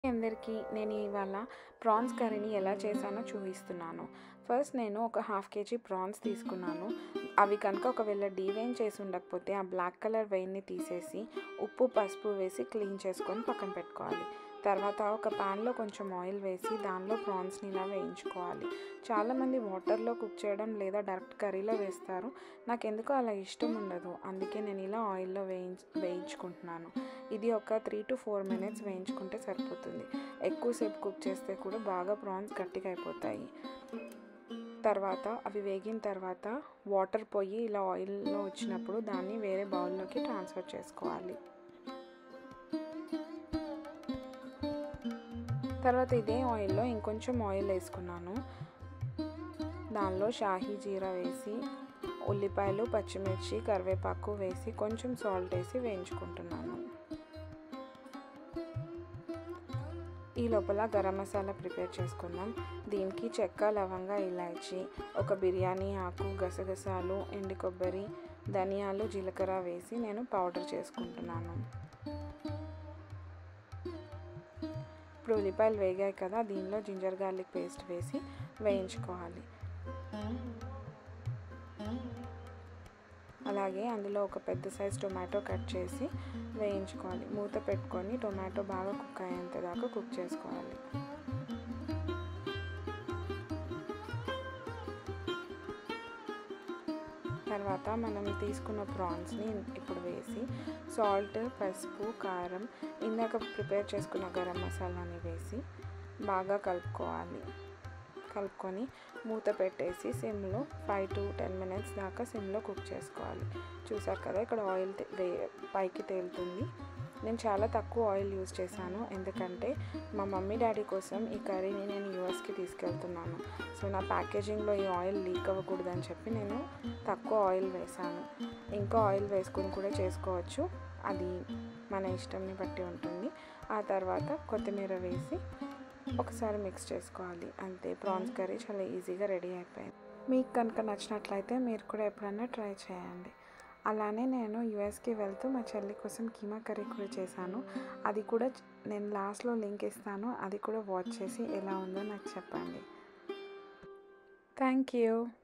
అందరికీ నేను ఇవాళ ప్రాన్స్ కర్రీని ఎలా చేశానో చూపిస్తున్నాను ఫస్ట్ నేను ఒక హాఫ్ కేజీ ప్రాన్స్ తీసుకున్నాను అవి కనుక ఒకవేళ డీవెయిన్ చేసి ఉండకపోతే ఆ బ్లాక్ కలర్ వెయిన్ని తీసేసి ఉప్పు పసుపు వేసి క్లీన్ చేసుకొని పక్కన పెట్టుకోవాలి తర్వాత ఒక ప్యాన్లో కొంచెం ఆయిల్ వేసి దానిలో ప్రాన్స్ని ఇలా వేయించుకోవాలి చాలామంది వాటర్లో కుక్ చేయడం లేదా డైరెక్ట్ కర్రీలో వేస్తారు నాకు ఎందుకో అలా ఇష్టం ఉండదు అందుకే నేను ఇలా ఆయిల్లో వేయించ వేయించుకుంటున్నాను ఇది ఒక త్రీ టు ఫోర్ మినిట్స్ వేయించుకుంటే సరిపోతుంది ఎక్కువసేపు కుక్ చేస్తే కూడా బాగా ప్రాన్స్ గట్టిగా అయిపోతాయి తర్వాత అవి వేగిన తర్వాత వాటర్ పోయి ఇలా ఆయిల్లో వచ్చినప్పుడు దాన్ని వేరే బౌల్లోకి ట్రాన్స్ఫర్ చేసుకోవాలి తర్వాత ఇదే ఆయిల్లో ఇంకొంచెం ఆయిల్ వేసుకున్నాను దానిలో షాహీ జీరా వేసి ఉల్లిపాయలు పచ్చిమిర్చి కరివేపాకు వేసి కొంచెం సాల్ట్ వేసి వేయించుకుంటున్నాను ఈ లోపల గరం మసాలా ప్రిపేర్ చేసుకుందాం దీనికి చెక్క లవంగ ఇలాచి ఒక బిర్యానీ ఆకు గసగసాలు ఎండు కొబ్బరి ధనియాలు జీలకర్ర వేసి నేను పౌడర్ చేసుకుంటున్నాను ఇప్పుడు ఉల్లిపాయలు వేగాయి కదా దీనిలో జింజర్ గార్లిక్ పేస్ట్ వేసి వేయించుకోవాలి అలాగే అందులో ఒక పెద్ద సైజ్ టొమాటో కట్ చేసి వేయించుకోవాలి మూత పెట్టుకొని టొమాటో బాగా కుక్ అయ్యేంత దాకా కుక్ చేసుకోవాలి తర్వాత మనం తీసుకున్న ప్రాన్స్ని ఇప్పుడు వేసి సాల్ట్ పసుపు కారం ఇందాక ప్రిపేర్ చేసుకున్న గరం మసాలాని వేసి బాగా కలుపుకోవాలి కలుపుకొని మూత పెట్టేసి సిమ్లో ఫైవ్ టు టెన్ మినిట్స్ దాకా సిమ్లో కుక్ చేసుకోవాలి చూసారు కదా ఇక్కడ ఆయిల్ వే పైకి తేలుతుంది నేను చాలా తక్కువ ఆయిల్ యూజ్ చేశాను ఎందుకంటే మా మమ్మీ డాడీ కోసం ఈ కర్రీని నేను యూఎస్కి తీసుకెళ్తున్నాను సో నా ప్యాకేజింగ్లో ఈ ఆయిల్ లీక్ అవ్వకూడదని చెప్పి నేను తక్కువ ఆయిల్ వేసాను ఇంకా ఆయిల్ వేసుకొని కూడా చేసుకోవచ్చు అది మన ఇష్టంని బట్టి ఉంటుంది ఆ తర్వాత కొత్తిమీర వేసి ఒకసారి మిక్స్ చేసుకోవాలి అంతే ప్రాన్స్ కర్రీ చాలా ఈజీగా రెడీ అయిపోయింది మీకు కనుక నచ్చినట్లయితే మీరు కూడా ఎప్పుడైనా ట్రై చేయండి అలానే నేను యుఎస్కి వెళ్తూ మా చెల్లి కోసం కీమా కర్రీ కూడా చేశాను అది కూడా నేను లాస్ట్లో లింక్ ఇస్తాను అది కూడా వాచ్ చేసి ఎలా ఉందో నాకు చెప్పండి థ్యాంక్ యూ